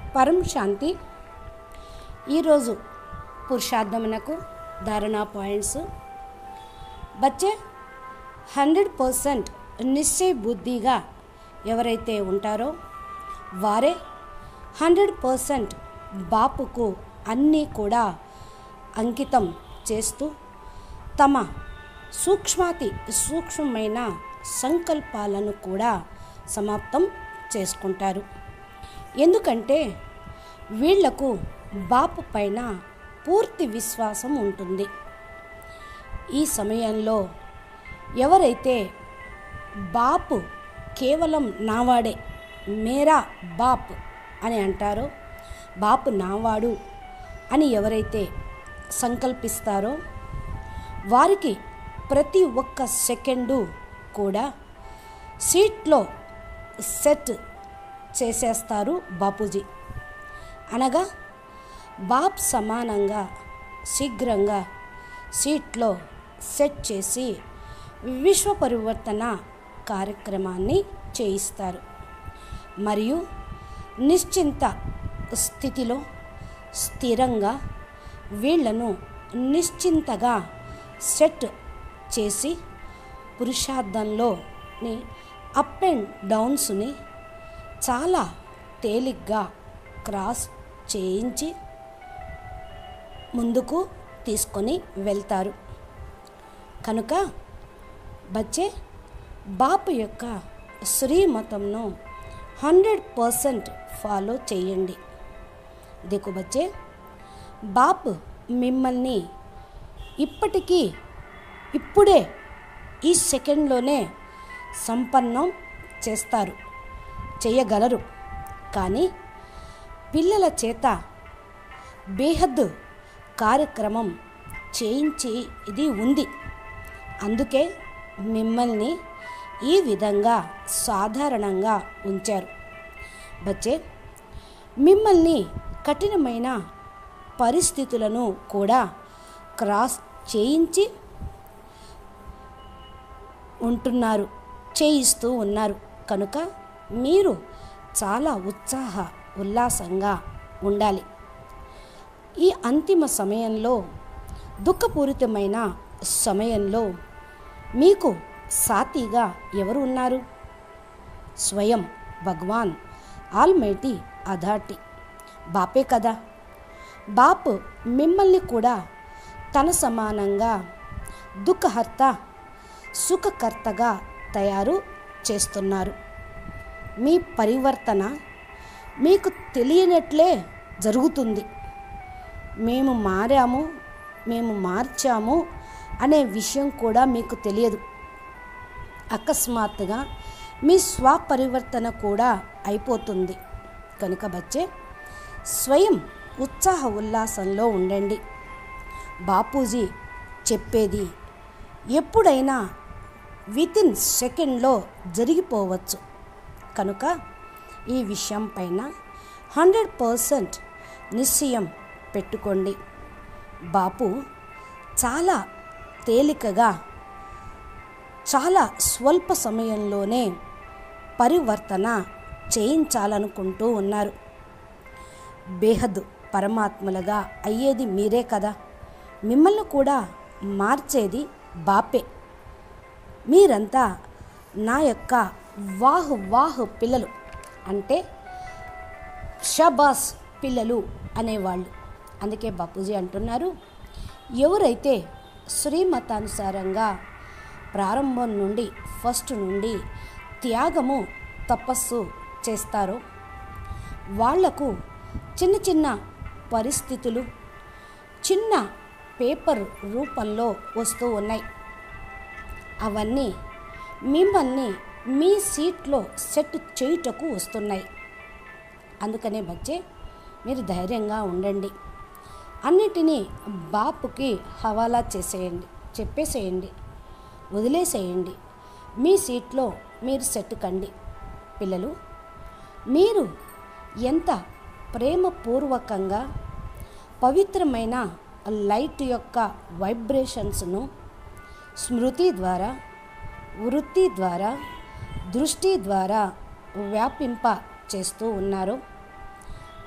పరం శాంతి ఈరోజు పురుషార్థమునకు ధారణా పాయింట్స్ బచ్చే హండ్రెడ్ పర్సెంట్ నిశ్చయ బుద్ధిగా ఎవరైతే ఉంటారో వారే హండ్రెడ్ పర్సెంట్ బాపుకు అన్నీ కూడా అంకితం చేస్తూ తమ సూక్ష్మాతి సూక్ష్మమైన సంకల్పాలను కూడా సమాప్తం చేసుకుంటారు ఎందుకంటే వీళ్లకు బాపు పైన పూర్తి విశ్వాసం ఉంటుంది ఈ సమయంలో ఎవరైతే బాపు కేవలం నావాడే మేరా బాప్ అని అంటారో బాపు నావాడు అని ఎవరైతే సంకల్పిస్తారో వారికి ప్రతి ఒక్క సెకండు కూడా సీట్లో సెట్ చేసేస్తారు బాపూజీ అనగా బాప్ సమానంగా శీఘ్రంగా సీట్లో సెట్ చేసి విశ్వ పరివర్తన కార్యక్రమాన్ని చేయిస్తారు మరియు నిశ్చింత స్థితిలో స్థిరంగా వీళ్లను నిశ్చింతగా సెట్ చేసి పురుషార్థంలోని అప్ అండ్ డౌన్స్ని చాలా తేలిగ్గా క్రాస్ చేయించి ముందుకు తీసుకొని వెళ్తారు కనుక బచ్చే బాపు యొక్క శ్రీమతంను హండ్రెడ్ పర్సెంట్ ఫాలో చేయండి దిక్కు బచ్చే బాప్ మిమ్మల్ని ఇప్పటికీ ఇప్పుడే ఈ సెకండ్లోనే సంపన్నం చేస్తారు చేయగలరు కానీ పిల్లల చేత బేహద్ కార్యక్రమం చేయించి ఇది ఉంది అందుకే మిమ్మల్ని ఈ విధంగా సాధారణంగా ఉంచారు బచ్చే మిమ్మల్ని కఠినమైన పరిస్థితులను కూడా క్రాస్ చేయించి ఉంటున్నారు చేయిస్తూ ఉన్నారు కనుక మీరు చాలా ఉత్సాహ ఉల్లాసంగా ఉండాలి ఈ అంతిమ సమయంలో దుఃఖపూరితమైన సమయంలో మీకు సాతిగా ఎవరు ఉన్నారు స్వయం భగవాన్ ఆల్మైటీ అథారిటీ బాపే కదా బాప్ మిమ్మల్ని కూడా తన సమానంగా దుఃఖహర్త సుఖకర్తగా తయారు చేస్తున్నారు మీ పరివర్తన మీకు తెలియనట్లే జరుగుతుంది మేము మారాము మేము మార్చాము అనే విషయం కూడా మీకు తెలియదు అకస్మాత్తుగా మీ స్వపరివర్తన కూడా అయిపోతుంది కనుక బచ్చే స్వయం ఉత్సాహ ఉల్లాసంలో ఉండండి బాపూజీ చెప్పేది ఎప్పుడైనా వితిన్ సెకండ్లో జరిగిపోవచ్చు కనుక ఈ విషయం పైన హండ్రెడ్ పర్సెంట్ నిశ్చయం పెట్టుకోండి బాపు చాలా తేలికగా చాలా స్వల్ప సమయంలోనే పరివర్తన చేయించాలనుకుంటూ ఉన్నారు బేహద్ పరమాత్మలుగా అయ్యేది మీరే కదా మిమ్మల్ని కూడా మార్చేది బాపే మీరంతా నా యొక్క వాహు వాహు పిల్లలు అంటే షబాస్ పిల్లలు అనేవాళ్ళు అందుకే బాపూజీ అంటున్నారు ఎవరైతే శ్రీమతానుసారంగా ప్రారంభం నుండి ఫస్ట్ నుండి త్యాగము తపస్సు చేస్తారో వాళ్లకు చిన్న చిన్న పరిస్థితులు చిన్న పేపర్ రూపంలో వస్తూ ఉన్నాయి అవన్నీ మిమ్మల్ని మీ సీట్లో సెట్ చేయుటకు వస్తున్నాయి అందుకనే బచ్చే మీరు ధైర్యంగా ఉండండి అన్నిటినీ బాపుకి హవాలా చేసేయండి చెప్పేసేయండి వదిలేసేయండి మీ సీట్లో మీరు సెట్ కండి పిల్లలు మీరు ఎంత ప్రేమపూర్వకంగా పవిత్రమైన లైట్ యొక్క వైబ్రేషన్స్ను స్మృతి ద్వారా వృత్తి ద్వారా దృష్టి ద్వారా వ్యాపింప చేస్తూ ఉన్నారు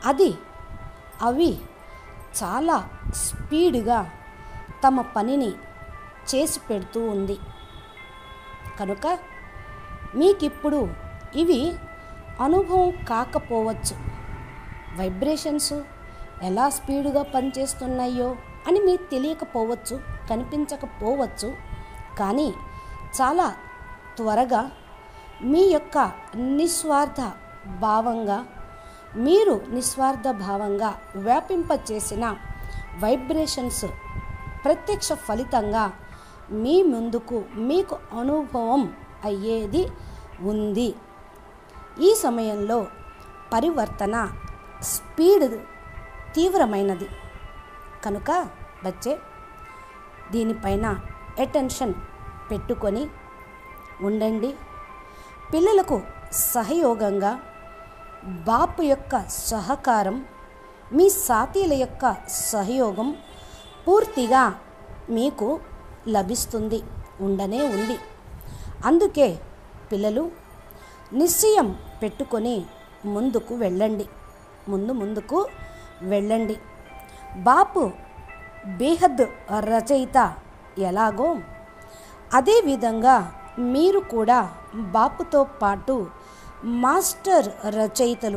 అది అవి చాలా స్పీడ్గా తమ పనిని చేసి పెడుతూ ఉంది కనుక మీకిప్పుడు ఇవి అనుభవం కాకపోవచ్చు వైబ్రేషన్స్ ఎలా స్పీడ్గా పనిచేస్తున్నాయో అని మీకు తెలియకపోవచ్చు కనిపించకపోవచ్చు కానీ చాలా త్వరగా మీ యొక్క నిస్వార్థ భావంగా మీరు నిస్వార్థ భావంగా వ్యాపింపచేసిన వైబ్రేషన్స్ ప్రత్యక్ష ఫలితంగా మీ ముందుకు మీకు అనుభవం అయ్యేది ఉంది ఈ సమయంలో పరివర్తన స్పీడ్ తీవ్రమైనది కనుక బచ్చే దీనిపైన అటెన్షన్ పెట్టుకొని ఉండండి పిల్లలకు సహయోగంగా బాపు యొక్క సహకారం మీ సాతీల యొక్క సహయోగం పూర్తిగా మీకు లభిస్తుంది ఉండనే ఉంది అందుకే పిల్లలు నిశ్చయం పెట్టుకొని ముందుకు వెళ్ళండి ముందు ముందుకు వెళ్ళండి బాపు బేహద్ రచయిత ఎలాగో అదేవిధంగా మీరు కూడా బాపుతో పాటు మాస్టర్ రచయితలు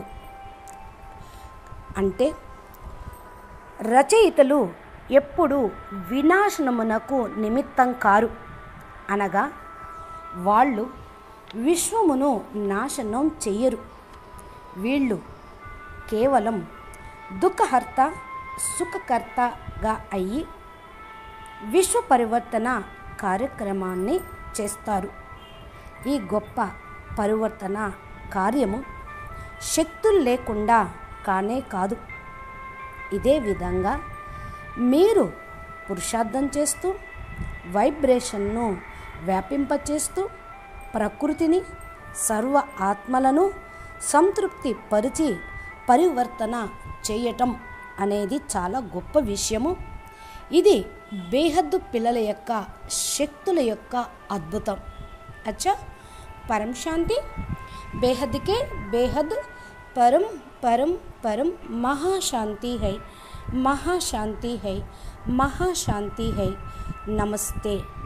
అంటే రచయితలు ఎప్పుడు వినాశనమునకు నిమిత్తం కారు అనగా వాళ్ళు విశ్వమును నాశనం చెయ్యరు వీళ్ళు కేవలం దుఃఖహర్త సుఖకర్తగా అయ్యి విశ్వ పరివర్తన కార్యక్రమాన్ని చేస్తారు ఈ గొప్ప పరివర్తన కార్యము శక్తులు లేకుండా కానే కాదు ఇదే విధంగా మీరు పురుషార్థం చేస్తూ వైబ్రేషన్ను వ్యాపింపచేస్తూ ప్రకృతిని సర్వ ఆత్మలను సంతృప్తి పరిచి పరివర్తన చేయటం అనేది చాలా గొప్ప విషయము ఇది బేహద్దు పిల్లల యొక్క శక్తుల యొక్క అద్భుతం అచ్చా పరం శాంతి బేహద్కే బేహద్ పరం పరం పరం మహాశాంతి హై మహాశాంతి హై మహాశాంతి హై నమస్తే